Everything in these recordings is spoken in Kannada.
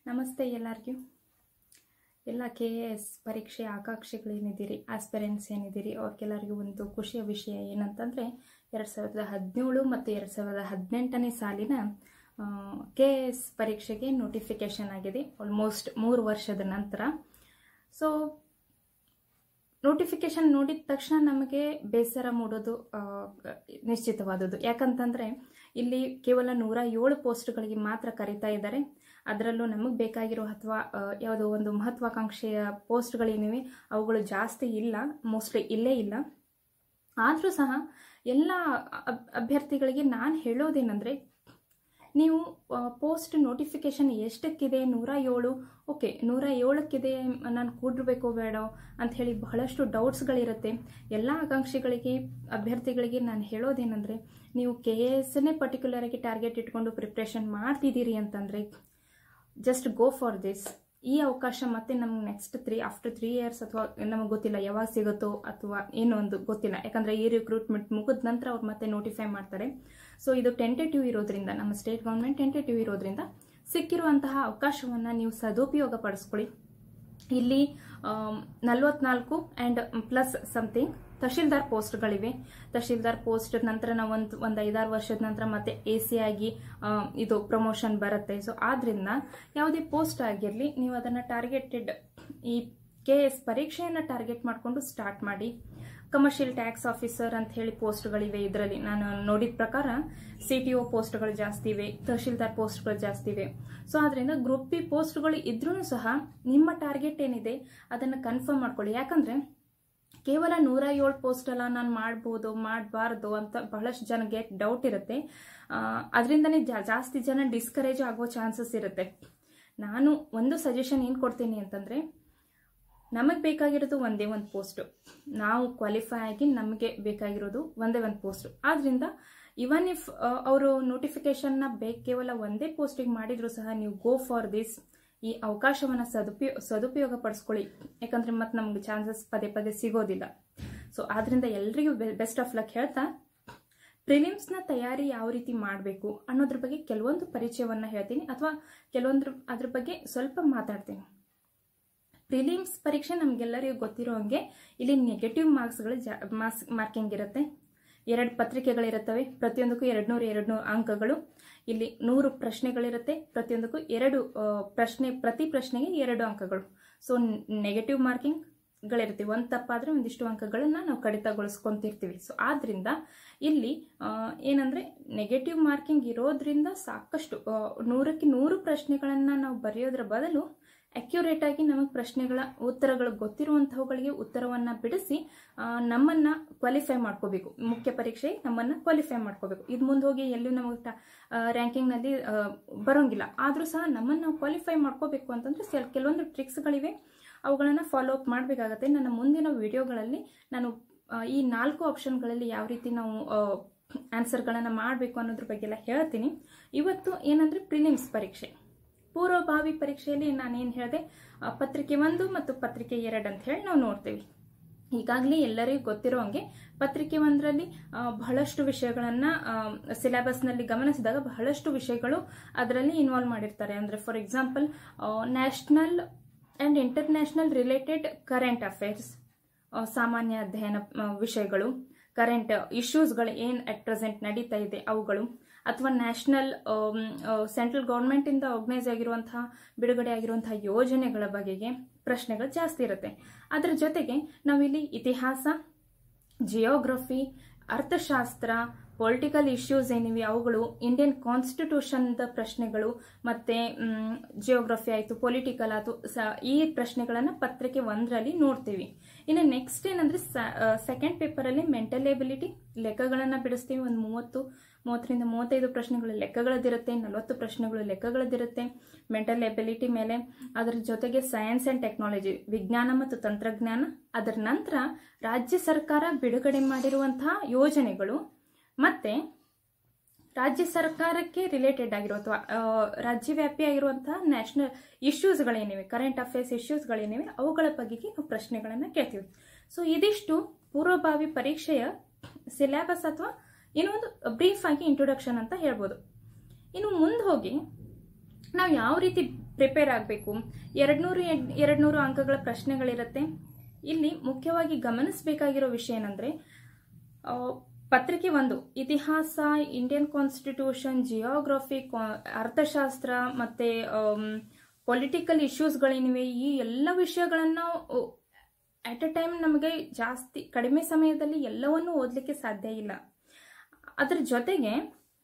ನಮಸ್ತೆ ಎಲ್ಲರಿಗೂ ಎಲ್ಲ ಕೆ ಎ ಎಸ್ ಪರೀಕ್ಷೆ ಆಕಾಂಕ್ಷಿಗಳೇನಿದ್ದೀರಿ ಆಸ್ಪಿರೆಂಟ್ಸ್ ಏನಿದ್ದೀರಿ ಅವ್ರಿಗೆಲ್ಲರಿಗೂ ಒಂದು ಖುಷಿಯ ವಿಷಯ ಏನಂತಂದರೆ ಎರಡು ಸಾವಿರದ ಹದಿನೇಳು ಮತ್ತು ಎರಡು ಸಾವಿರದ ಹದಿನೆಂಟನೇ ಸಾಲಿನ ಕೆ ಎ ಎಸ್ ಪರೀಕ್ಷೆಗೆ ನೋಟಿಫಿಕೇಷನ್ ಆಗಿದೆ ಆಲ್ಮೋಸ್ಟ್ ಮೂರು ವರ್ಷದ ನಂತರ ಸೊ ನೋಟಿಫಿಕೇಶನ್ ನೋಡಿದ ತಕ್ಷಣ ನಮಗೆ ಬೇಸರ ಮೂಡೋದು ಆ, ನಿಶ್ಚಿತವಾದದ್ದು ಯಾಕಂತಂದ್ರೆ ಇಲ್ಲಿ ಕೇವಲ ನೂರ ಏಳು ಪೋಸ್ಟ್ಗಳಿಗೆ ಮಾತ್ರ ಕರೀತಾ ಇದ್ದಾರೆ ಅದರಲ್ಲೂ ನಮಗೆ ಬೇಕಾಗಿರೋ ಅಥವಾ ಆ, ಯಾವುದೋ ಒಂದು ಮಹತ್ವಾಕಾಂಕ್ಷೆಯ ಪೋಸ್ಟ್ಗಳೇನಿವೆ ಅವುಗಳು ಜಾಸ್ತಿ ಇಲ್ಲ ಮೋಸ್ಟ್ಲಿ ಇಲ್ಲೇ ಇಲ್ಲ ಆದರೂ ಸಹ ಎಲ್ಲ ಅಬ್- ಅಭ್ಯರ್ಥಿಗಳಿಗೆ ನಾನು ಹೇಳೋದೇನೆಂದರೆ ನೀವು ಪೋಸ್ಟ್ ನೋಟಿಫಿಕೇಶನ್ ಎಷ್ಟಕ್ಕಿದೆ ನೂರ ಏಳು ಓಕೆ ನೂರ ಏಳಕ್ಕಿದೆ ನಾನು ಕೂಡಿರ್ಬೇಕೋ ಬೇಡ ಅಂತ ಹೇಳಿ ಬಹಳಷ್ಟು ಡೌಟ್ಸ್ಗಳಿರುತ್ತೆ ಎಲ್ಲ ಆಕಾಂಕ್ಷಿಗಳಿಗೆ ಅಭ್ಯರ್ಥಿಗಳಿಗೆ ನಾನು ಹೇಳೋದೇನೆಂದರೆ ನೀವು ಕೆ ಎ ಎಸ್ನೇ ಪರ್ಟಿಕ್ಯುಲರ್ ಆಗಿ ಟಾರ್ಗೆಟ್ ಇಟ್ಕೊಂಡು ಪ್ರಿಪ್ರೇಷನ್ ಮಾಡ್ತಿದ್ದೀರಿ ಅಂತಂದರೆ ಜಸ್ಟ್ ಗೋ ಫಾರ್ ದಿಸ್ ಈ ಅವಕಾಶ ಮತ್ತೆ ನಮ್ಗೆ next three after three years ಅಥವಾ ನಮಗೆ ಗೊತ್ತಿಲ್ಲ ಯಾವಾಗ ಸಿಗುತ್ತೋ ಅಥವಾ ಏನೋ ಒಂದು ಗೊತ್ತಿಲ್ಲ ಯಾಕಂದ್ರೆ ಈ ರಿಕ್ರೂಟ್ಮೆಂಟ್ ಮುಗಿದ ನಂತರ ಅವ್ರು ಮತ್ತೆ ನೋಟಿಫೈ ಮಾಡ್ತಾರೆ ಸೊ ಇದು ಟೆಂಟೇಟಿವ್ ಇರೋದ್ರಿಂದ ನಮ್ಮ ಸ್ಟೇಟ್ ಗೌರ್ಮೆಂಟ್ ಟೆಂಟೇಟಿವ್ ಇರೋದ್ರಿಂದ ಸಿಕ್ಕಿರುವಂತಹ ಅವಕಾಶವನ್ನು ನೀವು ಸದುಪಯೋಗ ಪಡಿಸ್ಕೊಳ್ಳಿ ಇಲ್ಲಿ ನಲವತ್ನಾಲ್ಕು ಆ್ಯಂಡ್ ಪ್ಲಸ್ ಸಮಥಿಂಗ್ ತಹಶೀಲ್ದಾರ್ ಪೋಸ್ಟ್ಗಳಿವೆ ತಹಶೀಲ್ದಾರ್ ಪೋಸ್ಟ್ ನಂತರ ನಾವು ಒಂದು ಒಂದು ಐದಾರು ವರ್ಷದ ನಂತರ ಮತ್ತೆ ಎ ಸಿ ಆಗಿ ಆ, ಇದು ಪ್ರಮೋಷನ್ ಬರುತ್ತೆ ಸೊ ಆದ್ರಿಂದ ಯಾವುದೇ ಪೋಸ್ಟ್ ಆಗಿರಲಿ ನೀವು ಅದನ್ನು ಟಾರ್ಗೆಟೆಡ್ ಈ ಕೆ ಎಸ್ ಪರೀಕ್ಷೆಯನ್ನು ಟಾರ್ಗೆಟ್ ಮಾಡಿಕೊಂಡು ಸ್ಟಾರ್ಟ್ ಮಾಡಿ ಕಮರ್ಷಿಯಲ್ ಟ್ಯಾಕ್ಸ್ ಆಫೀಸರ್ ಅಂತ ಹೇಳಿ ಪೋಸ್ಟ್ಗಳಿವೆ ಇದರಲ್ಲಿ ನಾನು ನೋಡಿದ ಪ್ರಕಾರ ಸಿ ಟಿ ಒ ಪೋಸ್ಟ್ಗಳು ಜಾಸ್ತಿ ಇವೆ ತಹಶೀಲ್ದಾರ್ ಪೋಸ್ಟ್ಗಳು ಜಾಸ್ತಿ ಇವೆ ಸೊ ಆದ್ರಿಂದ ಗ್ರೂಪ್ ಬಿ ಪೋಸ್ಟ್ಗಳು ಇದ್ರೂ ಸಹ ನಿಮ್ಮ ಟಾರ್ಗೆಟ್ ಏನಿದೆ ಅದನ್ನು ಕನ್ಫರ್ಮ್ ಮಾಡ್ಕೊಳ್ಳಿ ಯಾಕಂದ್ರೆ ಕೇವಲ ನೂರ ಏಳು ಪೋಸ್ಟ್ ಅಲ್ಲ ನಾನು ಮಾಡ್ಬೋದು ಮಾಡಬಾರ್ದು ಅಂತ ಬಹಳಷ್ಟು ಜನಗೆ ಡೌಟ್ ಇರುತ್ತೆ ಅದರಿಂದನೇ ಜಾಸ್ತಿ ಜನ ಡಿಸ್ಕರೇಜ್ ಆಗೋ ಚಾನ್ಸಸ್ ಇರುತ್ತೆ ನಾನು ಒಂದು ಸಜೆಷನ್ ಏನು ಕೊಡ್ತೀನಿ ಅಂತಂದ್ರೆ ನಮಗೆ ಬೇಕಾಗಿರೋದು ಒಂದೇ ಒಂದು ಪೋಸ್ಟು ನಾವು ಕ್ವಾಲಿಫೈ ಆಗಿ ನಮಗೆ ಬೇಕಾಗಿರೋದು ಒಂದೇ ಒಂದು ಪೋಸ್ಟ್ ಆದ್ರಿಂದ ಇವನ್ ಇಫ್ ಅವರು ನೋಟಿಫಿಕೇಶನ್ನ ಬೇಕ್ ಕೇವಲ ಒಂದೇ ಪೋಸ್ಟಿಗೆ ಮಾಡಿದ್ರು ಸಹ ನೀವು ಗೋ ಫಾರ್ ದಿಸ್ ಈ ಅವಕಾಶವನ್ನು ಸದುಪಯೋಗ ಸದುಪಯೋಗ ಪಡಿಸ್ಕೊಳ್ಳಿ ಯಾಕಂದ್ರೆ ಮತ್ತೆ ನಮ್ಗೆ ಚಾನ್ಸಸ್ ಪದೇ ಪದೇ ಸಿಗೋದಿಲ್ಲ ಸೊ ಆದ್ರಿಂದ ಎಲ್ರಿಗೂ ಬೆಸ್ಟ್ ಆಫ್ ಲಕ್ ಹೇಳ್ತಾ ಪ್ರಿಲಿಮ್ಸ್ನ ತಯಾರಿ ಯಾವ ರೀತಿ ಮಾಡಬೇಕು ಅನ್ನೋದ್ರ ಬಗ್ಗೆ ಕೆಲವೊಂದು ಪರಿಚಯವನ್ನ ಹೇಳ್ತೀನಿ ಅಥವಾ ಕೆಲವೊಂದ್ರ ಅದ್ರ ಬಗ್ಗೆ ಸ್ವಲ್ಪ ಮಾತಾಡ್ತೀನಿ ಪ್ರಿಲಿಮ್ಸ್ ಪರೀಕ್ಷೆ ನಮಗೆಲ್ಲರಿಗೂ ಗೊತ್ತಿರೋ ಹಂಗೆ ಇಲ್ಲಿ ನೆಗೆಟಿವ್ ಮಾರ್ಕ್ಸ್ಗಳು ಜಾ ಮಾರ್ಕ್ಸ್ ಮಾರ್ಕಿಂಗ್ ಇರುತ್ತೆ ಎರಡು ಪತ್ರಿಕೆಗಳಿರುತ್ತವೆ ಪ್ರತಿಯೊಂದಕ್ಕೂ ಎರಡು ನೂರು ಎರಡು ನೂರು ಅಂಕಗಳು ಇಲ್ಲಿ ನೂರು ಪ್ರಶ್ನೆಗಳಿರುತ್ತೆ ಪ್ರತಿಯೊಂದಕ್ಕೂ ಎರಡು ಆ, ಪ್ರಶ್ನೆ ಪ್ರತಿ ಪ್ರಶ್ನೆಗೆ ಎರಡು ಅಂಕಗಳು ಸೊ ನೆಗೆಟಿವ್ ಮಾರ್ಕಿಂಗ್ ಗಳಿರ್ತೀವಿ ಒಂದು ತಪ್ಪಾದ್ರೆ ಒಂದಿಷ್ಟು ಅಂಕಗಳನ್ನ ನಾವು ಕಡಿತಗೊಳಿಸ್ಕೊಂತಿರ್ತೀವಿ ಸೊ ಆದ್ರಿಂದ ಇಲ್ಲಿ ಆ, ಏನಂದ್ರೆ ನೆಗೆಟಿವ್ ಮಾರ್ಕಿಂಗ್ ಇರೋದ್ರಿಂದ ಸಾಕಷ್ಟು ಆ, ನೂರಕ್ಕೆ ನೂರು ಪ್ರಶ್ನೆಗಳನ್ನ ನಾವು ಬರೆಯೋದ್ರ ಬದಲು ಅಕ್ಯುರೇಟ್ ಆಗಿ ನಮಗೆ ಪ್ರಶ್ನೆಗಳ ಉತ್ತರಗಳು ಗೊತ್ತಿರುವಂತಹವುಗಳಿಗೆ ಉತ್ತರವನ್ನ ಬಿಡಿಸಿ ಆ, ನಮ್ಮನ್ನ ಕ್ವಾಲಿಫೈ ಮಾಡ್ಕೋಬೇಕು ಮುಖ್ಯ ಪರೀಕ್ಷೆ ನಮ್ಮನ್ನ ಕ್ವಾಲಿಫೈ ಮಾಡ್ಕೋಬೇಕು ಇದು ಮುಂದೆ ಹೋಗಿ ಎಲ್ಲೂ ನಮಗೆ ರ್ಯಾಂಕಿಂಗ್ ನಲ್ಲಿ ಆ, ಬರೋಂಗಿಲ್ಲ ಆದ್ರೂ ಸಹ ನಮ್ಮನ್ನ ನಾವು ಕ್ವಾಲಿಫೈ ಮಾಡ್ಕೋಬೇಕು ಅಂತಂದ್ರೆ ಕೆಲ್- ಕೆಲವೊಂದು ಟ್ರಿಕ್ಸ್ಗಳಿವೆ ಅವುಗಳನ್ನ ಫಾಲೋ ಅಪ್ ಮಾಡಬೇಕಾಗತ್ತೆ ನನ್ನ ಮುಂದಿನ ವಿಡಿಯೋಗಳಲ್ಲಿ ನಾನು ಆ, ಈ ನಾಲ್ಕು ಆಪ್ಷನ್ಗಳಲ್ಲಿ ಯಾವ ರೀತಿ ನಾವು ಆನ್ಸರ್ಗಳನ್ನು ಮಾಡಬೇಕು ಅನ್ನೋದ್ರ ಬಗ್ಗೆ ಎಲ್ಲ ಹೇಳ್ತೀನಿ ಇವತ್ತು ಏನಂದ್ರೆ ಪ್ರಿಲಿಮ್ಸ್ ಪರೀಕ್ಷೆ ಪೂರ್ವಭಾವಿ ಪರೀಕ್ಷೆಯಲ್ಲಿ ನಾನೇನು ಹೇಳಿದೆ ಆ, ಪತ್ರಿಕೆ ಒಂದು ಮತ್ತು ಪತ್ರಿಕೆ ಎರಡು ಅಂತ ಹೇಳಿ ನಾವು ನೋಡ್ತೀವಿ ಈಗಾಗಲೇ ಎಲ್ಲರಿಗೂ ಗೊತ್ತಿರೋ ಹಂಗೆ ಪತ್ರಿಕೆ ಒಂದರಲ್ಲಿ ಆ, ಬಹಳಷ್ಟು ವಿಷಯಗಳನ್ನ ಸಿಲೆಬಸ್ನಲ್ಲಿ ಗಮನಿಸಿದಾಗ ಬಹಳಷ್ಟು ವಿಷಯಗಳು ಅದರಲ್ಲಿ ಇನ್ವಾಲ್ವ್ ಮಾಡಿರ್ತಾರೆ ಅಂದ್ರೆ for example national and international related current affairs ಸಾಮಾನ್ಯ ಅಧ್ಯಯನ ಆ, ವಿಷಯಗಳು ಕರೆಂಟ್ ಇಶ್ಯೂಸ್ಗಳು ಏನ್ ಅಟ್ ಪ್ರೆಸೆಂಟ್ ನಡೀತಾ ಇದೆ ಅವುಗಳು ಅಥವಾ ನ್ಯಾಷನಲ್ ಸೆಂಟ್ರಲ್ ಗೌರ್ಮೆಂಟ್ ಇಂದ ಆರ್ಗನೈಸ್ ಆಗಿರುವಂತಹ ಬಿಡುಗಡೆ ಆಗಿರುವಂತಹ ಯೋಜನೆಗಳ ಬಗೆಗೆ ಪ್ರಶ್ನೆಗಳು ಜಾಸ್ತಿ ಇರುತ್ತೆ ಅದರ ಜೊತೆಗೆ ನಾವಿಲ್ಲಿ ಇತಿಹಾಸ ಜಿಯೋಗ್ರಫಿ ಅರ್ಥಶಾಸ್ತ್ರ ಪೊಲಿಟಿಕಲ್ ಇಶ್ಯೂಸ್ ಏನಿವೆ ಅವುಗಳು ಇಂಡಿಯನ್ ಕಾನ್ಸ್ಟಿಟ್ಯೂಷನ್ದ ಪ್ರಶ್ನೆಗಳು ಮತ್ತೆ ಜಿಯೋಗ್ರಫಿ ಆಯಿತು ಪೊಲಿಟಿಕಲ್ ಆಯಿತು ಈ ಪ್ರಶ್ನೆಗಳನ್ನು ಪತ್ರಿಕೆ ಒಂದರಲ್ಲಿ ನೋಡ್ತೀವಿ ಇನ್ನು ನೆಕ್ಸ್ಟ್ ಏನಂದ್ರೆ ಸೆಕೆಂಡ್ ಪೇಪರಲ್ಲಿ ಮೆಂಟಲ್ ಎಬಿಲಿಟಿ ಲೆಕ್ಕಗಳನ್ನು ಬಿಡಿಸ್ತೀವಿ ಒಂದು ಮೂವತ್ತು ಮೂವತ್ತರಿಂದ ಮೂವತ್ತೈದು ಪ್ರಶ್ನೆಗಳು ಲೆಕ್ಕಗಳದ್ದಿರುತ್ತೆ ನಲವತ್ತು ಪ್ರಶ್ನೆಗಳು ಲೆಕ್ಕಗಳದ್ದಿರುತ್ತೆ ಮೆಂಟಲ್ ಎಬಿಲಿಟಿ ಮೇಲೆ ಅದರ ಜೊತೆಗೆ ಸೈನ್ಸ್ ಅಂಡ್ ಟೆಕ್ನಾಲಜಿ ವಿಜ್ಞಾನ ಮತ್ತು ತಂತ್ರಜ್ಞಾನ ಅದರ ನಂತರ ರಾಜ್ಯ ಸರ್ಕಾರ ಬಿಡುಗಡೆ ಮಾಡಿರುವಂತಹ ಯೋಜನೆಗಳು ಮತ್ತೆ ರಾಜ್ಯ ಸರ್ಕಾರಕ್ಕೆ ರಿಲೇಟೆಡ್ ಆಗಿರೋ ಅಥವಾ ಆ, ರಾಜ್ಯವ್ಯಾಪಿ ಆಗಿರುವಂತಹ ನ್ಯಾಷನಲ್ ಇಶ್ಯೂಸ್ಗಳೇನಿವೆ ಕರೆಂಟ್ ಅಫೇರ್ಸ್ ಇಶ್ಯೂಸ್ಗಳೇನಿವೆ ಅವುಗಳ ಬಗೆಗೆ ನಾವು ಪ್ರಶ್ನೆಗಳನ್ನು ಕೇಳ್ತೀವಿ ಸೊ ಇದಿಷ್ಟು ಪೂರ್ವಭಾವಿ ಪರೀಕ್ಷೆಯ ಸಿಲೆಬಸ್ ಅಥವಾ ಏನೋ ಒಂದು ಬ್ರೀಫ್ ಆಗಿ ಇಂಟ್ರೊಡಕ್ಷನ್ ಅಂತ ಹೇಳ್ಬೋದು ಇನ್ನು ಮುಂದೆ ಹೋಗಿ ನಾವು ಯಾವ ರೀತಿ ಪ್ರಿಪೇರ್ ಆಗಬೇಕು ಎರಡ್ನೂರು ಎರಡ್ನೂರು ಅಂಕಗಳ ಪ್ರಶ್ನೆಗಳಿರುತ್ತೆ ಇಲ್ಲಿ ಮುಖ್ಯವಾಗಿ ಗಮನಿಸಬೇಕಾಗಿರೋ ವಿಷಯ ಏನಂದ್ರೆ ಆ, ಪತ್ರಿಕೆ ಒಂದು ಇತಿಹಾಸ ಇಂಡಿಯನ್ ಕಾನ್ಸ್ಟಿಟ್ಯೂಷನ್ ಜಿಯೋಗ್ರಫಿ ಅರ್ಥಶಾಸ್ತ್ರ ಮತ್ತೆ ಪೊಲಿಟಿಕಲ್ ಇಶ್ಯೂಸ್ಗಳೇನಿವೆ ಈ ಎಲ್ಲ ವಿಷಯಗಳನ್ನು ಅಟ್ ಎ ಟೈಮ್ ನಮಗೆ ಜಾಸ್ತಿ ಕಡಿಮೆ ಸಮಯದಲ್ಲಿ ಎಲ್ಲವನ್ನೂ ಓದಲಿಕ್ಕೆ ಸಾಧ್ಯ ಇಲ್ಲ ಅದ್ರ ಜೊತೆಗೆ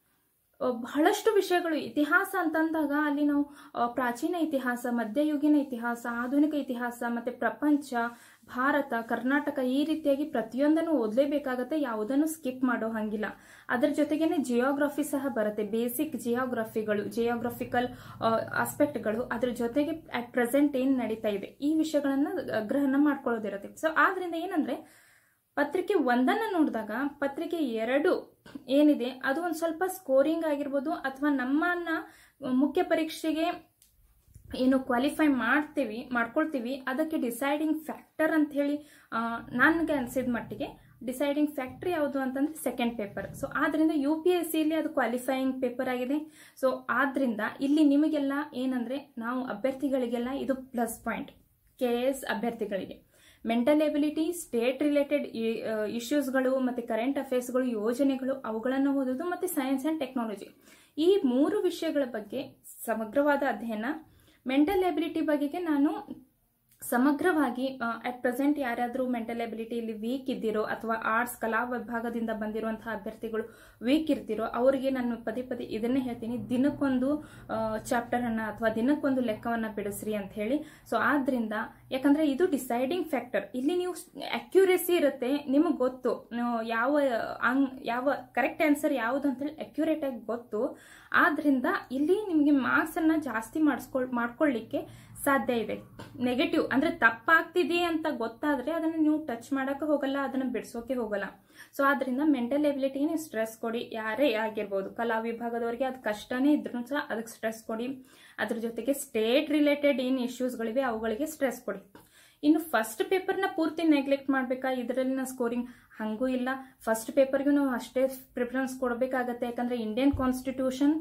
ಆ, ಬಹಳಷ್ಟು ವಿಷಯಗಳು ಇತಿಹಾಸ ಅಂತಂದಾಗ ಅಲ್ಲಿ ನಾವು ಆ, ಪ್ರಾಚೀನ ಇತಿಹಾಸ ಮಧ್ಯಯುಗೀನ ಇತಿಹಾಸ ಆಧುನಿಕ ಇತಿಹಾಸ ಮತ್ತೆ ಪ್ರಪಂಚ ಭಾರತ ಕರ್ನಾಟಕ ಈ ರೀತಿಯಾಗಿ ಪ್ರತಿಯೊಂದನ್ನು ಓದಲೇಬೇಕಾಗತ್ತೆ ಯಾವುದನ್ನು ಸ್ಕಿಪ್ ಮಾಡೋ ಹಂಗಿಲ್ಲ ಅದ್ರ ಜೊತೆಗೇನೆ ಜಿಯೋಗ್ರಫಿ ಸಹ ಬರುತ್ತೆ ಬೇಸಿಕ್ ಜಿಯೋಗ್ರಫಿಗಳು ಜಿಯೋಗ್ರಫಿಕಲ್ ಆಸ್ಪೆಕ್ಟ್ಗಳು ಅದ್ರ ಜೊತೆಗೆ ಅಟ್ ಪ್ರೆಸೆಂಟ್ ಏನ್ ನಡೀತಾ ಇದೆ ಈ ವಿಷಯಗಳನ್ನ ಆ, ಗ್ರಹಣ ಮಾಡ್ಕೊಳ್ಳೋದಿರುತ್ತೆ ಸೊ ಆದ್ರಿಂದ ಏನಂದ್ರೆ ಪತ್ರಿಕೆ ಒಂದನ್ನ ನೋಡಿದಾಗ ಪತ್ರಿಕೆ ಎರಡು ಏನಿದೆ ಅದು ಒಂದು ಸ್ವಲ್ಪ ಸ್ಕೋರಿಂಗ್ ಆಗಿರ್ಬೋದು ಅಥವಾ ನಮ್ಮನ್ನ ಮುಖ್ಯ ಪರೀಕ್ಷೆಗೆ ಏನು ಕ್ವಾಲಿಫೈ ಮಾಡ್ತೀವಿ ಮಾಡ್ಕೊಳ್ತೀವಿ ಅದಕ್ಕೆ ಡಿಸೈಡಿಂಗ್ ಫ್ಯಾಕ್ಟರ್ ಅಂತ ಹೇಳಿ ನನಗೆ ಅನ್ಸಿದ ಮಟ್ಟಿಗೆ ಡಿಸೈಡಿಂಗ್ ಫ್ಯಾಕ್ಟರ್ ಯಾವುದು ಅಂತಂದ್ರೆ ಸೆಕೆಂಡ್ ಪೇಪರ್ ಸೊ ಆದ್ರಿಂದ ಯು ಪಿ ಎಸ್ ಸಿಲಿ ಅದು ಕ್ವಾಲಿಫೈಯಿಂಗ್ ಪೇಪರ್ ಆಗಿದೆ ಸೊ ಆದ್ರಿಂದ ಇಲ್ಲಿ ನಿಮಗೆಲ್ಲ ಏನಂದ್ರೆ ನಾವು ಅಭ್ಯರ್ಥಿಗಳಿಗೆಲ್ಲ ಇದು ಪ್ಲಸ್ ಪಾಯಿಂಟ್ ಕೆ ಎಸ್ ಅಭ್ಯರ್ಥಿಗಳಿಗೆ ಮೆಂಟಲ್ ಎಬಿಲಿಟಿ ಸ್ಟೇಟ್ ರಿಲೇಟೆಡ್ ಇಶ್ಯೂಸ್ಗಳು ಮತ್ತೆ ಕರೆಂಟ್ ಅಫೇರ್ಸ್ಗಳು ಯೋಜನೆಗಳು ಅವುಗಳನ್ನು ಓದೋದು ಮತ್ತೆ ಸೈನ್ಸ್ ಅಂಡ್ ಟೆಕ್ನಾಲಜಿ ಈ ಮೂರು ವಿಷಯಗಳ ಬಗ್ಗೆ ಸಮಗ್ರವಾದ ಅಧ್ಯಯನ ಮೆಂಟಲ್ ಎಬಿಲಿಟಿ ಬಗೆಗೆ ನಾನು ಸಮಗ್ರವಾಗಿ ಅಟ್ ಪ್ರೆಸೆಂಟ್ ಯಾರಾದರೂ ಮೆಂಟಲ್ ಎಬಿಲಿಟಿಯಲ್ಲಿ ವೀಕ್ ಇದ್ದಿರೋ ಅಥವಾ ಆರ್ಟ್ಸ್ ಕಲಾ ವಿಭಾಗದಿಂದ ಬಂದಿರುವಂತಹ ಅಭ್ಯರ್ಥಿಗಳು ವೀಕ್ ಇರ್ತಿರೋ ಅವರಿಗೆ ನಾನು ಪದೇ ಪದೇ ಇದನ್ನೇ ಹೇಳ್ತೀನಿ ದಿನಕ್ಕೊಂದು ಚಾಪ್ಟರ್ ಅನ್ನ ಅಥವಾ ದಿನಕ್ಕೊಂದು ಲೆಕ್ಕವನ್ನ ಬಿಡಿಸ್ರಿ ಅಂತ ಹೇಳಿ ಸೊ ಆದ್ರಿಂದ ಯಾಕಂದ್ರೆ ಇದು ಡಿಸೈಡಿಂಗ್ ಫ್ಯಾಕ್ಟರ್ ಇಲ್ಲಿ ನೀವು ಅಕ್ಯುರೇಸಿ ಇರುತ್ತೆ ನಿಮಗೆ ಗೊತ್ತು ನೀವು ಯಾವ ಅಂಗ್ ಯಾವ ಕರೆಕ್ಟ್ ಆನ್ಸರ್ ಯಾವುದು ಅಂತ ಹೇಳಿ ಅಕ್ಯುರೇಟ್ ಆಗಿ ಗೊತ್ತು ಆದ್ರಿಂದ ಇಲ್ಲಿ ನಿಮಗೆ ಮಾರ್ಕ್ಸ್ ಅನ್ನ ಜಾಸ್ತಿ ಮಾಡಿಸ್ಕೊಳ್ ಮಾಡ್ಕೊಳ್ಳಿಕ್ಕೆ ಸಾಧ್ಯ ಇದೆ ನೆಗೆಟಿವ್ ಅಂದ್ರೆ ತಪ್ಪಾಗ್ತಿದೆ ಅಂತ ಗೊತ್ತಾದ್ರೆ ಅದನ್ನ ನೀವು ಟಚ್ ಮಾಡಕ್ಕೆ ಹೋಗಲ್ಲ ಅದನ್ನ ಬಿಡಿಸೋಕೆ ಹೋಗಲ್ಲ ಸೊ ಆದ್ರಿಂದ ಮೆಂಟಲ್ ಎಬಿಲಿಟಿಗೆ ಸ್ಟ್ರೆಸ್ ಕೊಡಿ ಯಾರೇ ಆಗಿರ್ಬೋದು ಕಲಾ ವಿಭಾಗದವರಿಗೆ ಅದು ಕಷ್ಟನೇ ಇದ್ರೂ ಸಹ ಅದಕ್ಕೆ ಸ್ಟ್ರೆಸ್ ಕೊಡಿ ಅದ್ರ ಜೊತೆಗೆ ಸ್ಟೇಟ್ ರಿಲೇಟೆಡ್ ಏನು ಇಶ್ಯೂಸ್ಗಳಿವೆ ಅವುಗಳಿಗೆ ಸ್ಟ್ರೆಸ್ ಕೊಡಿ ಇನ್ನು ಫಸ್ಟ್ ಪೇಪರ್ನ ಪೂರ್ತಿ ನೆಗ್ಲೆಕ್ಟ್ ಮಾಡಬೇಕಾ ಇದರಲ್ಲಿನ ಸ್ಕೋರಿಂಗ್ ಹಂಗೂ ಇಲ್ಲ ಫಸ್ಟ್ ಪೇಪರ್ಗೂ ನಾವು ಅಷ್ಟೇ ಪ್ರಿಫರೆನ್ಸ್ ಕೊಡಬೇಕಾಗತ್ತೆ ಯಾಕಂದ್ರೆ ಇಂಡಿಯನ್ ಕಾನ್ಸ್ಟಿಟ್ಯೂಷನ್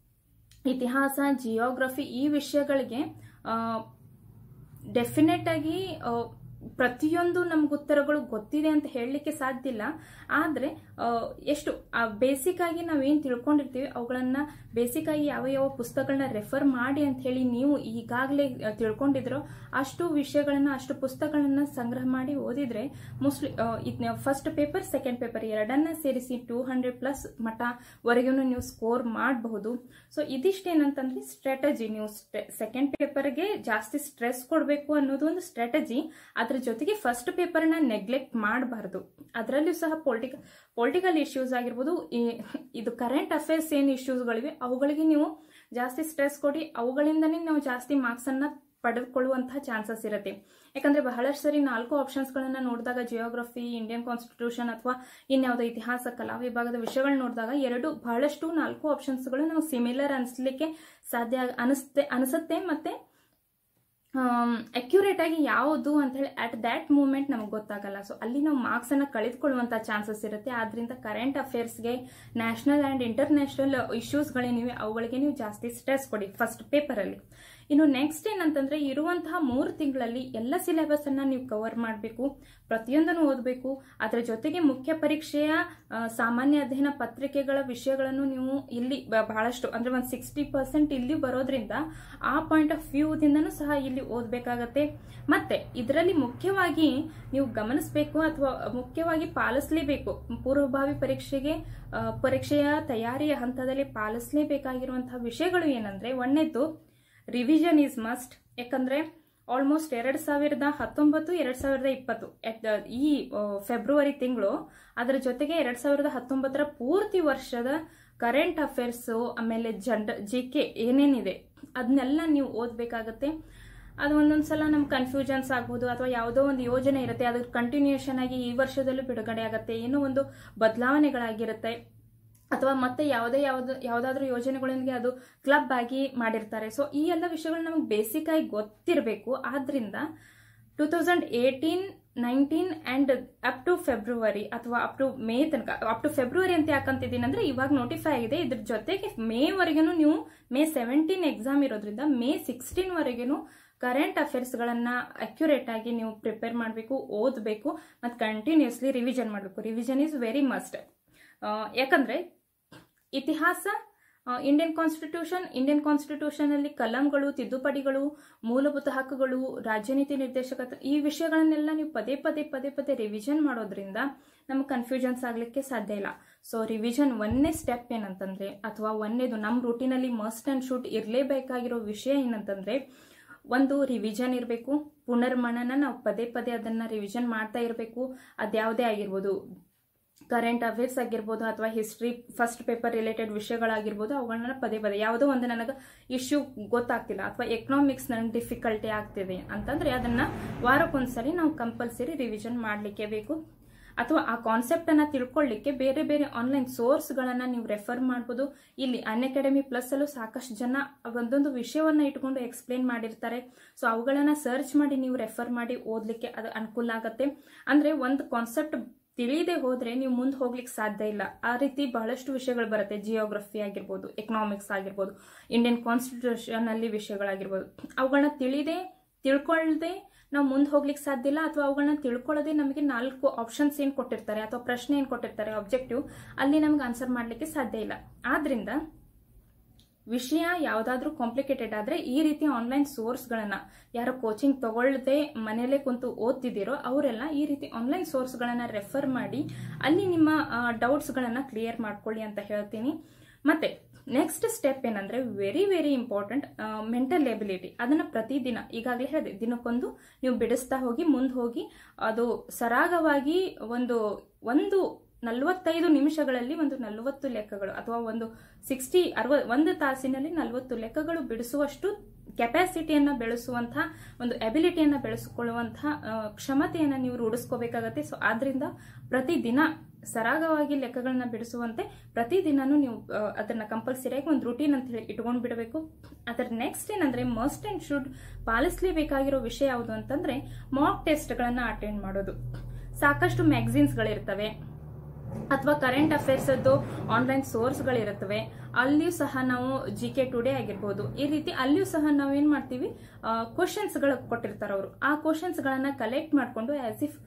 ಇತಿಹಾಸ ಜಿಯೋಗ್ರಫಿ ಈ ವಿಷಯಗಳಿಗೆ ಡೆಫಿನೆಟ್ ಆಗಿ ಆ, ಪ್ರತಿಯೊಂದು ನಮ್ಗೆ ಉತ್ತರಗಳು ಗೊತ್ತಿದೆ ಅಂತ ಹೇಳಲಿಕ್ಕೆ ಸಾಧ್ಯ ಇಲ್ಲ ಆದರೆ ಎಷ್ಟು ಬೇಸಿಕ್ ಆಗಿ ನಾವೇನು ತಿಳ್ಕೊಂಡಿರ್ತೀವಿ ಅವುಗಳನ್ನ ಬೇಸಿಕ್ ಆಗಿ ಯಾವ ಯಾವ ಪುಸ್ತಕಗಳನ್ನ ರೆಫರ್ ಮಾಡಿ ಅಂತ ಹೇಳಿ ನೀವು ಈಗಾಗಲೇ ತಿಳ್ಕೊಂಡಿದ್ರೋ ಅಷ್ಟು ವಿಷಯಗಳನ್ನ ಅಷ್ಟು ಪುಸ್ತಕಗಳನ್ನ ಸಂಗ್ರಹ ಮಾಡಿ ಓದಿದ್ರೆ mostly first paper second paper ಎರಡನ್ನ ಸೇರಿಸಿ ಟೂ ಹಂಡ್ರೆಡ್ ಪ್ಲಸ್ ಮಟವರೆಗೂ ನೀವು ಸ್ಕೋರ್ ಮಾಡಬಹುದು ಸೊ ಇದಿಷ್ಟೇನಂತಂದ್ರೆ ಸ್ಟ್ರಾಟಜಿ ನೀವು ಸೆಕೆಂಡ್ ಪೇಪರ್ಗೆ ಜಾಸ್ತಿ ಸ್ಟ್ರೆಸ್ ಕೊಡಬೇಕು ಅನ್ನೋದು ಒಂದು ಸ್ಟ್ರಾಟಜಿ ಅದ್ರ ಜೊತೆಗೆ ಫಸ್ಟ್ ಪೇಪರ್ನ ನೆಗ್ಲೆಕ್ಟ್ ಮಾಡಬಾರ್ದು ಅದರಲ್ಲೂ ಸಹ ಪೊಲಿಟಿಕಲ್ ಪೊಲಿಟಿಕಲ್ ಇಶ್ಯೂಸ್ ಆಗಿರ್ಬೋದು ಈ- ಇದು ಕರೆಂಟ್ ಅಫೇರ್ಸ್ ಏನು ಇಶ್ಯೂಸ್ಗಳಿವೆ ಅವುಗಳಿಗೆ ನೀವು ಜಾಸ್ತಿ ಸ್ಟ್ರೆಸ್ ಕೊಡಿ ಅವುಗಳಿಂದನೇ ನಾವು ಜಾಸ್ತಿ ಮಾರ್ಕ್ಸ್ ಅನ್ನ ಪಡೆದುಕೊಳ್ಳುವಂತಹ ಚಾನ್ಸಸ್ ಇರುತ್ತೆ ಯಾಕಂದ್ರೆ ಬಹಳಷ್ಟು ಸರಿ ನಾಲ್ಕು ಆಪ್ಷನ್ಸ್ಗಳನ್ನ ನೋಡಿದಾಗ ಜಿಯೋಗ್ರಫಿ ಇಂಡಿಯನ್ ಕಾನ್ಸ್ಟಿಟ್ಯೂಷನ್ ಅಥವಾ ಇನ್ಯಾವುದೋ ಇತಿಹಾಸ ಕಲಾ ವಿಭಾಗದ ವಿಷಯಗಳು ನೋಡಿದಾಗ ಎರಡು ಬಹಳಷ್ಟು ನಾಲ್ಕು ಆಪ್ಷನ್ಸ್ಗಳು ನಾವು ಸಿಮಿಲರ್ ಅನಿಸ್ಲಿಕ್ಕೆ ಸಾಧ್ಯ ಅನಿಸುತ್ತೆ ಅನಿಸುತ್ತೆ ಮತ್ತೆ ಅಕ್ಯುರೇಟ್ ಆಗಿ ಯಾವುದು ಅಂತ ಹೇಳಿ ಅಟ್ ದ್ಯಾಟ್ ಮೂಮೆಂಟ್ ನಮಗೆ ಗೊತ್ತಾಗಲ್ಲ ಸೊ ಅಲ್ಲಿ ನಾವು ಮಾರ್ಕ್ಸ್ ಅನ್ನ ಕಳೆದುಕೊಳ್ಳುವಂತ ಚಾನ್ಸಸ್ ಇರುತ್ತೆ ಆದ್ರಿಂದ ಕರೆಂಟ್ ಅಫೇರ್ಸ್ಗೆ ನ್ಯಾಷನಲ್ ಅಂಡ್ ಇಂಟರ್ನ್ಯಾಷನಲ್ ಇಶ್ಯೂಸ್ಗಳೇನಿವೆ ಅವುಗಳಿಗೆ ನೀವು ಜಾಸ್ತಿ ಸ್ಟ್ರೆಸ್ ಕೊಡಿ ಫಸ್ಟ್ ಪೇಪರ್ ಅಲ್ಲಿ ಇನ್ನು ನೆಕ್ಸ್ಟ್ ಏನಂತಂದ್ರೆ ಇರುವಂತಹ ಮೂರು ತಿಂಗಳಲ್ಲಿ ಎಲ್ಲ ಸಿಲೆಬಸ್ ಅನ್ನ ನೀವು ಕವರ್ ಮಾಡಬೇಕು ಪ್ರತಿಯೊಂದನ್ನು ಓದಬೇಕು ಅದರ ಜೊತೆಗೆ ಮುಖ್ಯ ಪರೀಕ್ಷೆಯ ಆ, ಸಾಮಾನ್ಯ ಅಧ್ಯಯನ ಪತ್ರಿಕೆಗಳ ವಿಷಯಗಳನ್ನು ನೀವು ಇಲ್ಲಿ ಬ- ಬಹಳಷ್ಟು ಅಂದ್ರೆ ಒಂದು ಸಿಕ್ಸ್ಟಿ ಪರ್ಸೆಂಟ್ ಇಲ್ಲಿ ಬರೋದ್ರಿಂದ ಆ ಪಾಯಿಂಟ್ ಆಫ್ ವ್ಯೂದಿಂದನೂ ಸಹ ಇಲ್ಲಿ ಓದಬೇಕಾಗತ್ತೆ ಮತ್ತೆ ಇದರಲ್ಲಿ ಮುಖ್ಯವಾಗಿ ನೀವು ಗಮನಿಸಬೇಕು ಅಥವಾ ಮುಖ್ಯವಾಗಿ ಪಾಲಿಸಲೇಬೇಕು ಪೂರ್ವಭಾವಿ ಪರೀಕ್ಷೆಗೆ ಆ, ಪರೀಕ್ಷೆಯ ತಯಾರಿಯ ಹಂತದಲ್ಲಿ ಪಾಲಿಸಲೇಬೇಕಾಗಿರುವಂತಹ ವಿಷಯಗಳು ಏನಂದ್ರೆ ಒಂದನೇದು ರಿವಿಷನ್ ಈಸ್ ಮಸ್ಟ್ ಯಾಕಂದ್ರೆ ಆಲ್ಮೋಸ್ಟ್ ಎರಡ್ ಸಾವಿರದ ಹತ್ತೊಂಬತ್ತು ಎರಡ್ ಸಾವಿರದ ಇಪ್ಪತ್ತು at the- ಈ ಫೆಬ್ರವರಿ ತಿಂಗಳು ಅದರ ಜೊತೆಗೆ ಎರಡ್ ಸಾವಿರದ ಹತ್ತೊಂಬತ್ತರ ಪೂರ್ತಿ ವರ್ಷದ ಕರೆಂಟ್ ಅಫೇರ್ಸ್ ಆಮೇಲೆ ಜಂಡ ಜಿ ಕೆ ಏನೇನಿದೆ ಅದನ್ನೆಲ್ಲ ನೀವು ಓದಬೇಕಾಗತ್ತೆ ಅದು ಒಂದೊಂದು ಸಲ ನಮ್ಗೆ ಕನ್ಫ್ಯೂಷನ್ಸ್ ಆಗ್ಬೋದು ಅಥವಾ ಯಾವುದೋ ಒಂದು ಯೋಜನೆ ಇರುತ್ತೆ ಅದ್ರ ಕಂಟಿನ್ಯೂಷನ್ ಆಗಿ ಈ ವರ್ಷದಲ್ಲೂ ಬಿಡುಗಡೆ ಆಗುತ್ತೆ ಏನೋ ಒಂದು ಬದಲಾವಣೆಗಳಾಗಿರುತ್ತೆ ಅಥವಾ ಮತ್ತೆ ಯಾವುದೇ ಯಾವ್ದು ಯಾವುದಾದ್ರೂ ಯೋಜನೆಗಳೊಂದಿಗೆ ಅದು ಕ್ಲಬ್ ಆಗಿ ಮಾಡಿರ್ತಾರೆ ಸೊ ಈ ಎಲ್ಲ ವಿಷಯಗಳು ನಮಗೆ ಬೇಸಿಕ್ ಆಗಿ ಗೊತ್ತಿರಬೇಕು ಆದ್ರಿಂದ two thousand eighteen nineteen and up to February ಅಥವಾ ಅಪ್ ಟು ಮೇ ತನಕ ಅಪ್ ಟು ಫೆಬ್ರವರಿ ಅಂತ ಯಾಕಂತಿದ್ದೀನಿ ಅಂದ್ರೆ ಇವಾಗ ನೋಟಿಫೈ ಆಗಿದೆ ಇದ್ರ ಜೊತೆಗೆ ಮೇವರೆಗೂ ನೀವು ಮೇ ಸೆವೆಂಟೀನ್ ಎಕ್ಸಾಮ್ ಇರೋದ್ರಿಂದ ಮೇ ಸಿಕ್ಸ್ಟೀನ್ ವರೆಗೂ ಕರೆಂಟ್ ಅಫೇರ್ಸ್ಗಳನ್ನ ಅಕ್ಯುರೇಟ್ ಆಗಿ ನೀವು ಪ್ರಿಪೇರ್ ಮಾಡಬೇಕು ಓದಬೇಕು ಮತ್ತು ಕಂಟಿನ್ಯೂಸ್ಲಿ ರಿವಿಷನ್ ಮಾಡಬೇಕು ರಿವಿಷನ್ ಈಸ್ ವೆರಿ ಮಸ್ಟ್ ಯಾಕಂದ್ರೆ ಇತಿಹಾಸ ಇಂಡಿಯನ್ ಕಾನ್ಸ್ಟಿಟ್ಯೂಷನ್ ಇಂಡಿಯನ್ ಕಾನ್ಸ್ಟಿಟ್ಯೂಷನ್ ಅಲ್ಲಿ ಕಲಂಗಳು ತಿದ್ದುಪಡಿಗಳು ಮೂಲಭೂತ ಹಕ್ಕುಗಳು ರಾಜ್ಯನೀತಿ ನಿರ್ದೇಶಕತ್ವ ಈ ವಿಷಯಗಳನ್ನೆಲ್ಲ ನೀವು ಪದೇ ಪದೇ ಪದೇ ಪದೇ ರಿವಿಷನ್ ಮಾಡೋದ್ರಿಂದ ನಮ್ಗೆ ಕನ್ಫ್ಯೂಷನ್ಸ್ ಆಗ್ಲಿಕ್ಕೆ ಸಾಧ್ಯ ಇಲ್ಲ ಸೊ ರಿವಿಷನ್ ಒಂದನೇ ಸ್ಟೆಪ್ ಏನಂತಂದ್ರೆ ಅಥವಾ ಒಂದೇದು ನಮ್ಮ ರೂಟಿನಲ್ಲಿ ಮಸ್ಟ್ ಅಂಡ್ ಶೂಟ್ ಇರಲೇಬೇಕಾಗಿರೋ ವಿಷಯ ಏನಂತಂದ್ರೆ ಒಂದು ರಿವಿಷನ್ ಇರಬೇಕು ಪುನರ್ಮನನ ನಾವು ಪದೇ ಪದೇ ಅದನ್ನ ರಿವಿಷನ್ ಮಾಡ್ತಾ ಇರಬೇಕು ಅದ್ಯಾವುದೇ ಆಗಿರ್ಬೋದು ಕರೆಂಟ್ ಅಫೇರ್ಸ್ ಆಗಿರ್ಬೋದು ಅಥವಾ ಹಿಸ್ಟ್ರಿ ಫಸ್ಟ್ ಪೇಪರ್ ರಿಲೇಟೆಡ್ ವಿಷಯಗಳಾಗಿರ್ಬೋದು ಅವುಗಳನ್ನ ಪದೇ ಪದೇ ಯಾವುದೋ ಒಂದು ನನಗೆ ಇಶ್ಯೂ ಗೊತ್ತಾಗ್ತಿಲ್ಲ ಅಥವಾ ಎಕನಾಮಿಕ್ಸ್ ನನಗೆ ಡಿಫಿಕಲ್ಟಿ ಆಗ್ತಿದೆ ಅಂತಂದ್ರೆ ಅದನ್ನ ವಾರಕ್ಕೊಂದ್ಸರಿ ನಾವು ಕಂಪಲ್ಸರಿ ರಿವಿಷನ್ ಮಾಡಲಿಕ್ಕೆ ಬೇಕು ಅಥವಾ ಆ ಕಾನ್ಸೆಪ್ಟ್ ಅನ್ನ ತಿಳ್ಕೊಳ್ಳಿಕ್ಕೆ ಬೇರೆ ಬೇರೆ ಆನ್ಲೈನ್ ಸೋರ್ಸ್ ಗಳನ್ನ ನೀವು ರೆಫರ್ ಮಾಡಬಹುದು ಇಲ್ಲಿ ಅನ್ ಅಕಾಡೆಮಿ ಪ್ಲಸ್ ಅಲ್ಲೂ ಸಾಕಷ್ಟು ಜನ ಒಂದೊಂದು ವಿಷಯವನ್ನ ಇಟ್ಕೊಂಡು ಎಕ್ಸ್ಪ್ಲೇನ್ ಮಾಡಿರ್ತಾರೆ ಸೊ ಅವುಗಳನ್ನ ಸರ್ಚ್ ಮಾಡಿ ನೀವು ರೆಫರ್ ಮಾಡಿ ಓದ್ಲಿಕ್ಕೆ ಅದು ಅನುಕೂಲ ಆಗತ್ತೆ ಅಂದ್ರೆ ಒಂದು ಕಾನ್ಸೆಪ್ಟ್ ತಿಳಿಯದೆ ಹೋದ್ರೆ ನೀವು ಮುಂದೆ ಹೋಗ್ಲಿಕ್ಕೆ ಸಾಧ್ಯ ಇಲ್ಲ ಆ ರೀತಿ ಬಹಳಷ್ಟು ವಿಷಯಗಳು ಬರುತ್ತೆ ಜಿಯೋಗ್ರಫಿ ಆಗಿರ್ಬೋದು ಎಕನಾಮಿಕ್ಸ್ ಆಗಿರ್ಬೋದು ಇಂಡಿಯನ್ ಕಾನ್ಸ್ಟಿಟ್ಯೂಷನ್ ಅಲ್ಲಿ ವಿಷಯಗಳಾಗಿರ್ಬೋದು ಅವುಗಳನ್ನ ತಿಳಿದೆ ತಿಳ್ಕೊಳ್ಳದೆ ನಾವು ಮುಂದೆ ಹೋಗ್ಲಿಕ್ಕೆ ಸಾಧ್ಯ ಇಲ್ಲ ಅಥವಾ ಅವುಗಳನ್ನ ತಿಳ್ಕೊಳ್ಳೋದೇ ನಮಗೆ ನಾಲ್ಕು ಆಪ್ಷನ್ಸ್ ಏನ್ ಕೊಟ್ಟಿರ್ತಾರೆ ಅಥವಾ ಪ್ರಶ್ನೆ ಏನ್ ಕೊಟ್ಟಿರ್ತಾರೆ ಆಬ್ಜೆಕ್ಟಿವ್ ಅಲ್ಲಿ ನಮ್ಗೆ ಆನ್ಸರ್ ಮಾಡ್ಲಿಕ್ಕೆ ಸಾಧ್ಯ ಇಲ್ಲ ಆದ್ರಿಂದ ವಿಷಯ ಯಾವುದಾದ್ರೂ ಕಾಂಪ್ಲಿಕೇಟೆಡ್ ಆದ್ರೆ ಈ ರೀತಿ ಆನ್ಲೈನ್ ಸೋರ್ಸ್ಗಳನ್ನ ಯಾರು ಕೋಚಿಂಗ್ ತಗೊಳ್ಳದೆ ಮನೆಯಲ್ಲೇ ಕುಂತು ಓದ್ತಿದ್ದೀರೋ ಅವರೆಲ್ಲ ಈ ರೀತಿ ಆನ್ಲೈನ್ ಸೋರ್ಸ್ಗಳನ್ನ ರೆಫರ್ ಮಾಡಿ ಅಲ್ಲಿ ನಿಮ್ಮ ಡೌಟ್ಸ್ಗಳನ್ನ ಕ್ಲಿಯರ್ ಮಾಡ್ಕೊಳ್ಳಿ ಅಂತ ಹೇಳ್ತೀನಿ ಮತ್ತೆ ನೆಕ್ಸ್ಟ್ ಸ್ಟೆಪ್ ಏನಂದ್ರೆ very very important mental ability ಅದನ್ನ ಪ್ರತಿದಿನ ಈಗಾಗಲೇ ಹೇಳಿದೆ ದಿನಕ್ಕೊಂದು ನೀವು ಬಿಡಿಸ್ತಾ ಹೋಗಿ ಮುಂದೆ ಹೋಗಿ ಅದು ಸರಾಗವಾಗಿ ಒಂದು ಒಂದು ನಲವತ್ತೈದು ನಿಮಿಷಗಳಲ್ಲಿ ಒಂದು ನಲವತ್ತು ಲೆಕ್ಕಗಳು ಅಥವಾ ಒಂದು ಸಿಕ್ಸ್ಟಿ ಅರವ ಒಂದು ತಾಸಿನಲ್ಲಿ ನಲವತ್ತು ಲೆಕ್ಕಗಳು ಬಿಡಿಸುವಷ್ಟು ಕೆಪಾಸಿಟಿಯನ್ನ ಬೆಳೆಸುವಂತಹ ಒಂದು ಎಬಿಲಿಟಿಯನ್ನ ಬೆಳೆಸಿಕೊಳ್ಳುವಂತಹ ಕ್ಷಮತೆಯನ್ನ ನೀವು ರೂಢಿಸ್ಕೋಬೇಕಾಗತ್ತೆ ಸೊ ಆದ್ರಿಂದ ಪ್ರತಿದಿನ ಸರಾಗವಾಗಿ ಲೆಕ್ಕಗಳನ್ನ ಬಿಡಿಸುವಂತೆ ಪ್ರತಿದಿನನೂ ನೀವು ಅದನ್ನ ಕಂಪಲ್ಸರಿಯಾಗಿ ಒಂದು ರೂಟೀನ್ ಅಂತ ಹೇಳಿ ಇಟ್ಕೊಂಡ್ ಬಿಡಬೇಕು ಅದರ ನೆಕ್ಸ್ಟ್ ಏನಂದ್ರೆ ಮಸ್ಟ್ ಅಂಡ್ ಶುಡ್ ಪಾಲಿಸಲೇಬೇಕಾಗಿರೋ ವಿಷಯ ಯಾವುದು ಅಂತಂದ್ರೆ ಮಾಕ್ ಟೆಸ್ಟ್ ಗಳನ್ನ ಅಟೆಂಡ್ ಮಾಡೋದು ಸಾಕಷ್ಟು ಮ್ಯಾಗಝಿನ್ಸ್ ಗಳಿರ್ತವೆ ಅಥವಾ ಕರೆಂಟ್ ಅಫೇರ್ಸ್ ಅದು ಆನ್ಲೈನ್ ಸೋರ್ಸ್ ಗಳಿರುತ್ತವೆ ಅಲ್ಲಿಯೂ ಸಹ ನಾವು ಜಿ ಕೆ ಟುಡೇ ಆಗಿರ್ಬೋದು ಈ ರೀತಿ ಅಲ್ಲಿಯೂ ಸಹ ನಾವು ಏನ್ ಮಾಡ್ತೀವಿ ಕ್ವಶನ್ಸ್ ಗಳು ಕೊಟ್ಟಿರ್ತಾರೆ ಅವರು ಆ ಕ್ವಶನ್ಸ್ ಗಳನ್ನ ಕಲೆಕ್ಟ್ ಮಾಡ್ಕೊಂಡು ಆಸ್ ಇಫ್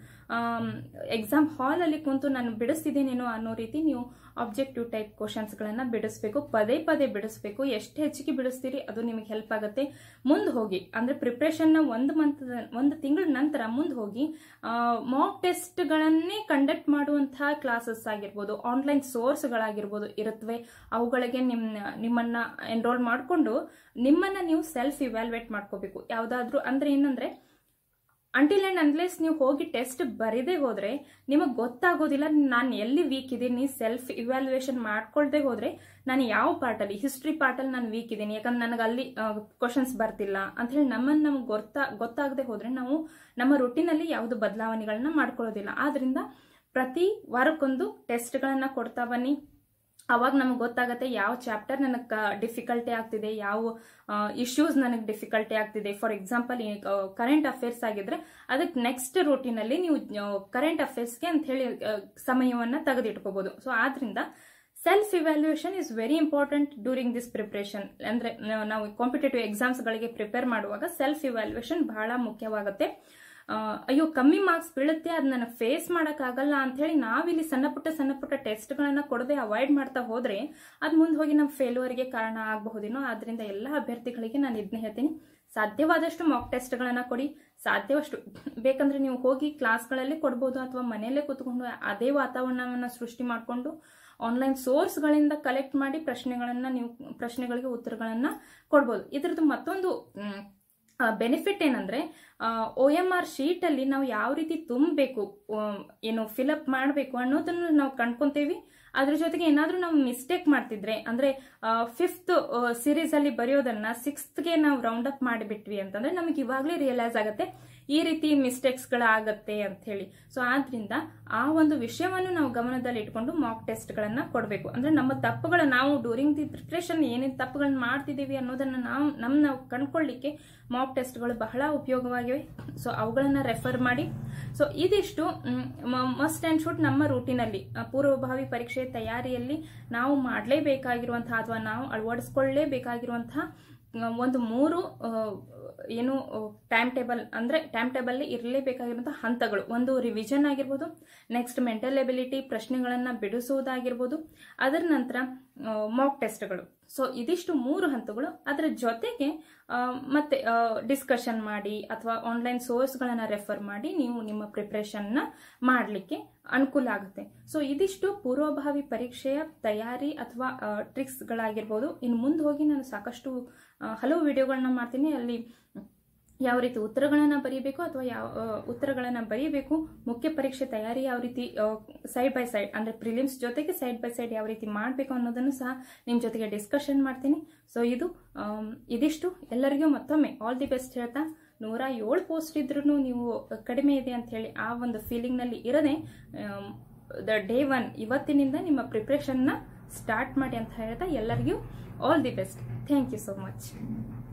ಎಕ್ಸಾಮ್ ಹಾಲ್ ಅಲ್ಲಿ ಕುಂತು ನಾನು ಬಿಡಿಸ್ತಿದ್ದೀನೇನೋ ಅನ್ನೋ ರೀತಿ ನೀವು ಆಬ್ಜೆಕ್ಟಿವ್ ಟೈಪ್ ಕ್ವಶನ್ಸ್ ಗಳನ್ನ ಬಿಡಿಸ್ಬೇಕು ಪದೇ ಪದೇ ಬಿಡಿಸ್ಬೇಕು ಎಷ್ಟು ಹೆಚ್ಚಿಗೆ ಬಿಡಿಸ್ತೀರಿ ಅದು ನಿಮಗೆ ಹೆಲ್ಪ್ ಆಗುತ್ತೆ ಮುಂದೆ ಹೋಗಿ ಅಂದ್ರೆ ಪ್ರಿಪ್ರೇಷನ್ ನ ಒಂದು ಮಂತ್ ಒಂದು ತಿಂಗಳ ನಂತರ ಮುಂದೆ ಹೋಗಿ ಮಾಕ್ ಟೆಸ್ಟ್ ಗಳನ್ನೇ ಕಂಡಕ್ಟ್ ಮಾಡುವಂತಹ ಕ್ಲಾಸಸ್ ಆಗಿರ್ಬೋದು ಆನ್ಲೈನ್ ಸೋರ್ಸ್ ಗಳಾಗಿರ್ಬೋದು ಇರುತ್ತವೆ ಅವುಗಳಿಗೆ ನಿಮ್ ನಿಮ್ಮನ್ನ ಎನ್ರೋಲ್ ಮಾಡಿಕೊಂಡು ನಿಮ್ಮನ್ನ ನೀವು ಸೆಲ್ಫ್ ಇವ್ಯಾಲ್ಯೂಯೇಟ್ ಮಾಡ್ಕೋಬೇಕು ಯಾವ್ದಾದ್ರು ಅಂದ್ರೆ ಏನಂದ್ರೆ ಅಂಟಿಲ್ ಅಂಡ್ ಅನ್ಲೆಸ್ ನೀವು ಹೋಗಿ ಟೆಸ್ಟ್ ಬರೀದೇ ಹೋದ್ರೆ ನಿಮಗೆ ಗೊತ್ತಾಗೋದಿಲ್ಲ ನಾನು ಎಲ್ಲಿ ವೀಕ್ ಇದ್ದೀನಿ ಸೆಲ್ಫ್ ಇವ್ಯಾಲ್ಯೂಯೇಷನ್ ಮಾಡ್ಕೊಳ್ದೆ ಹೋದ್ರೆ ನಾನು ಯಾವ ಪಾರ್ಟಲ್ಲಿ ಹಿಸ್ಟ್ರಿ ಪಾರ್ಟಲ್ಲಿ ನಾನು ವೀಕ್ ಇದ್ದೀನಿ ಯಾಕಂದ್ರೆ ನನಗೆ ಅಲ್ಲಿ ಕ್ವಶನ್ಸ್ ಬರ್ತಿಲ್ಲ ಅಂತ ಹೇಳಿ ನಮ್ಮನ್ನು ನಮ್ಗೆ ಗೊತ್ತಾ ಗೊತ್ತಾಗದೆ ಹೋದ್ರೆ ನಾವು ನಮ್ಮ ರುಟೀನಲ್ಲಿ ಯಾವುದು ಬದಲಾವಣೆಗಳನ್ನ ಮಾಡ್ಕೊಳ್ಳೋದಿಲ್ಲ ಆದ್ರಿಂದ ಪ್ರತಿ ವಾರಕ್ಕೊಂದು ಟೆಸ್ಟ್ಗಳನ್ನ ಕೊಡ್ತಾ ಬನ್ನಿ ಅವಾಗ ನಮಗೆ ಗೊತ್ತಾಗತ್ತೆ ಯಾವ ಚಾಪ್ಟರ್ ನನಗೆ ಡಿಫಿಕಲ್ಟಿ ಆಗ್ತಿದೆ ಯಾವ ಇಶ್ಯೂಸ್ ನನಗೆ ಡಿಫಿಕಲ್ಟಿ ಆಗ್ತಿದೆ ಫಾರ್ ಎಕ್ಸಾಂಪಲ್ ಕರೆಂಟ್ ಅಫೇರ್ಸ್ ಆಗಿದ್ರೆ ಅದಕ್ಕೆ ನೆಕ್ಸ್ಟ್ ರೂಟೀನಲ್ಲಿ ನೀವು ಕರೆಂಟ್ ಅಫೇರ್ಸ್ಗೆ ಅಂತ ಹೇಳಿ ಸಮಯವನ್ನ ತೆಗೆದಿಟ್ಕೋಬಹುದು ಸೊ ಆದ್ರಿಂದ self evaluation is very important during this preparation ಅಂದ್ರೆ ನಾವು ಕಾಂಪಿಟೇಟಿವ್ ಎಕ್ಸಾಮ್ಸ್ಗಳಿಗೆ ಪ್ರಿಪೇರ್ ಮಾಡುವಾಗ ಸೆಲ್ಫ್ ಇವ್ಯಾಲ್ಯೂಯೇಷನ್ ಬಹಳ ಮುಖ್ಯವಾಗುತ್ತೆ ಅಯ್ಯೋ ಕಮ್ಮಿ ಮಾರ್ಕ್ಸ್ ಬೀಳುತ್ತೆ ಅದು ನನಗೆ ಫೇಸ್ ಆಗಲ್ಲ ಅಂತ ಹೇಳಿ ನಾವಿಲ್ಲಿ ಸಣ್ಣ ಪುಟ್ಟ ಸಣ್ಣ ಪುಟ್ಟ ಟೆಸ್ಟ್ಗಳನ್ನ ಕೊಡದೆ ಅವಾಯ್ಡ್ ಮಾಡ್ತಾ ಹೋದ್ರೆ ಅದು ಮುಂದೆ ಹೋಗಿ ನಮ್ಮ ಫೇಲ್ಯೂರ್ಗೆ ಕಾರಣ ಆಗಬಹುದೇನೋ ಆದ್ರಿಂದ ಎಲ್ಲ ಅಭ್ಯರ್ಥಿಗಳಿಗೆ ನಾನು ಇದನ್ನ ಹೇಳ್ತೀನಿ ಸಾಧ್ಯವಾದಷ್ಟು ಮಾಕ್ ಟೆಸ್ಟ್ಗಳನ್ನ ಕೊಡಿ ಸಾಧ್ಯವಷ್ಟು ಬೇಕಂದ್ರೆ ನೀವು ಹೋಗಿ ಕ್ಲಾಸ್ಗಳಲ್ಲಿ ಕೊಡ್ಬೋದು ಅಥವಾ ಮನೆಯಲ್ಲೇ ಕೂತ್ಕೊಂಡು ಅದೇ ವಾತಾವರಣವನ್ನ ಸೃಷ್ಟಿ ಮಾಡಿಕೊಂಡು ಆನ್ಲೈನ್ ಸೋರ್ಸ್ಗಳಿಂದ ಕಲೆಕ್ಟ್ ಮಾಡಿ ಪ್ರಶ್ನೆಗಳನ್ನ ನೀವು ಪ್ರಶ್ನೆಗಳಿಗೆ ಉತ್ತರಗಳನ್ನ ಕೊಡ್ಬೋದು ಇದ್ರದ್ದು ಮತ್ತೊಂದು ಬೆನಿಫಿಟ್ ಏನಂದ್ರೆ ಒ ಎಂ ಆರ್ ಶೀಟ್ ಅಲ್ಲಿ ನಾವು ಯಾವ ರೀತಿ ತುಂಬಬೇಕು ಏನು ಫಿಲಪ್ ಮಾಡಬೇಕು ಅನ್ನೋದನ್ನು ನಾವು ಕಂಡ್ಕೊಂತೀವಿ ಅದ್ರ ಜೊತೆಗೆ ಏನಾದ್ರೂ ನಾವು ಮಿಸ್ಟೇಕ್ ಮಾಡ್ತಿದ್ರೆ ಅಂದ್ರೆ ಫಿಫ್ತ್ ಸೀರೀಸ್ ಅಲ್ಲಿ ಬರೆಯೋದನ್ನ ಸಿಕ್ಸ್ತ್ಗೆ ನಾವು ರೌಂಡ್ ಅಪ್ ಮಾಡಿಬಿಟ್ವಿ ಅಂತಂದ್ರೆ ನಮಗೆ ಇವಾಗಲೇ ರಿಯಲೈಸ್ ಆಗುತ್ತೆ ಈ ರೀತಿ ಮಿಸ್ಟೇಕ್ಸ್ಗಳಾಗತ್ತೆ ಅಂತ ಹೇಳಿ ಸೊ ಆದ್ರಿಂದ ಆ ಒಂದು ವಿಷಯವನ್ನು ನಾವು ಗಮನದಲ್ಲಿ ಇಟ್ಕೊಂಡು ಮಾಕ್ ಟೆಸ್ಟ್ಗಳನ್ನ ಕೊಡಬೇಕು ಅಂದ್ರೆ ನಮ್ಮ ತಪ್ಪುಗಳ ನಾವು ಡ್ಯೂರಿಂಗ್ ದಿ ಪ್ರಿಪ್ರೇಷನ್ ಏನೇನು ತಪ್ಪುಗಳನ್ನ ಮಾಡ್ತಿದ್ದೀವಿ ಅನ್ನೋದನ್ನ ನಾವು ನಮ್ ನಾವು ಕಂಡ್ಕೊಳ್ಳಿಕ್ಕೆ ಮಾಕ್ ಟೆಸ್ಟ್ಗಳು ಬಹಳ ಉಪಯೋಗವಾಗಿವೆ ಸೊ ಅವುಗಳನ್ನ ರೆಫರ್ ಮಾಡಿ ಸೊ ಇದಿಷ್ಟು ಮಸ್ಟ್ ಅಂಡ್ ಶುಡ್ ನಮ್ಮ ರೂಟಿನಲ್ಲಿ ಪೂರ್ವಭಾವಿ ಪರೀಕ್ಷೆ ತಯಾರಿಯಲ್ಲಿ ನಾವು ಮಾಡಲೇಬೇಕಾಗಿರುವಂತಹ ಅಥವಾ ನಾವು ಅಳವಡಿಸ್ಕೊಳ್ಳೇಬೇಕಾಗಿರುವಂತಹ ಆ, ಒಂದು ಮೂರು ಆ, ಏನು ಟೈಮ್ ಟೇಬಲ್ ಅಂದ್ರೆ ಟೈಮ್ ಟೇಬಲ್ ಇರಲೇಬೇಕಾಗಿರುವಂತಹ ಹಂತಗಳು ಒಂದು ರಿವಿಷನ್ ಆಗಿರ್ಬೋದು ನೆಕ್ಸ್ಟ್ ಮೆಂಟಲ್ ಎಬಿಲಿಟಿ ಪ್ರಶ್ನೆಗಳನ್ನ ಬಿಡಿಸುವುದಾಗಿರ್ಬೋದು ಅದರ ನಂತರ ಮಾಕ್ ಟೆಸ್ಟ್ಗಳು ಸೊ ಇದಿಷ್ಟು ಮೂರು ಹಂತಗಳು ಅದರ ಜೊತೆಗೆ ಆ, ಮತ್ತೆ ಡಿಸ್ಕಷನ್ ಮಾಡಿ ಅಥವಾ ಆನ್ಲೈನ್ ಸೋರ್ಸ್ಗಳನ್ನ ರೆಫರ್ ಮಾಡಿ ನೀವು ನಿಮ್ಮ ಪ್ರಿಪ್ರೇಷನ್ನ ಮಾಡಲಿಕ್ಕೆ ಅನುಕೂಲ ಆಗುತ್ತೆ ಸೊ ಇದಿಷ್ಟು ಪೂರ್ವಭಾವಿ ಪರೀಕ್ಷೆಯ ತಯಾರಿ ಅಥವಾ ಟ್ರಿಕ್ಸ್ಗಳಾಗಿರ್ಬೋದು ಇನ್ನು ಮುಂದೆ ಹೋಗಿ ನಾನು ಸಾಕಷ್ಟು ಆ, ಹಲವು ವಿಡಿಯೋಗಳನ್ನ ಮಾಡ್ತೀನಿ ಅಲ್ಲಿ ಯಾವ ರೀತಿ ಉತ್ತರಗಳನ್ನ ಬರೀಬೇಕು ಅಥವಾ ಯಾವ ಆ, ಉತ್ತರಗಳನ್ನ ಬರೀಬೇಕು ಮುಖ್ಯ ಪರೀಕ್ಷೆ ತಯಾರಿ ಯಾವ ರೀತಿ ಸೈಡ್ ಬೈ ಸೈಡ್ ಅಂದ್ರೆ ಪ್ರಿಲಿಮ್ಸ್ ಜೊತೆಗೆ ಸೈಡ್ ಬೈ ಸೈಡ್ ಯಾವ ರೀತಿ ಮಾಡಬೇಕು ಅನ್ನೋದನ್ನು ಸಹ ನಿಮ್ಮ ಜೊತೆಗೆ ಡಿಸ್ಕಷನ್ ಮಾಡ್ತೀನಿ ಸೊ ಇದು ಆಮ್, ಇದಿಷ್ಟು ಎಲ್ಲರಿಗೂ ಮತ್ತೊಮ್ಮೆ ಆಲ್ ದಿ ಬೆಸ್ಟ್ ಹೇಳ್ತಾ ನೂರ ಏಳು ಪೋಸ್ಟ್ ಇದ್ರೂ ನೀವು ಕಡಿಮೆ ಇದೆ ಅಂತ ಹೇಳಿ ಆ ಒಂದು ಫೀಲಿಂಗ್ನಲ್ಲಿ ಇರದೆ ದ ಡೇ ಒನ್ ಇವತ್ತಿನಿಂದ ನಿಮ್ಮ ಪ್ರಿಪ್ರೇಷನ್ನ ಸ್ಟಾರ್ಟ್ ಮಾಡಿ ಅಂತ ಹೇಳ್ತಾ ಎಲ್ಲರಿಗೂ all the best thank you so much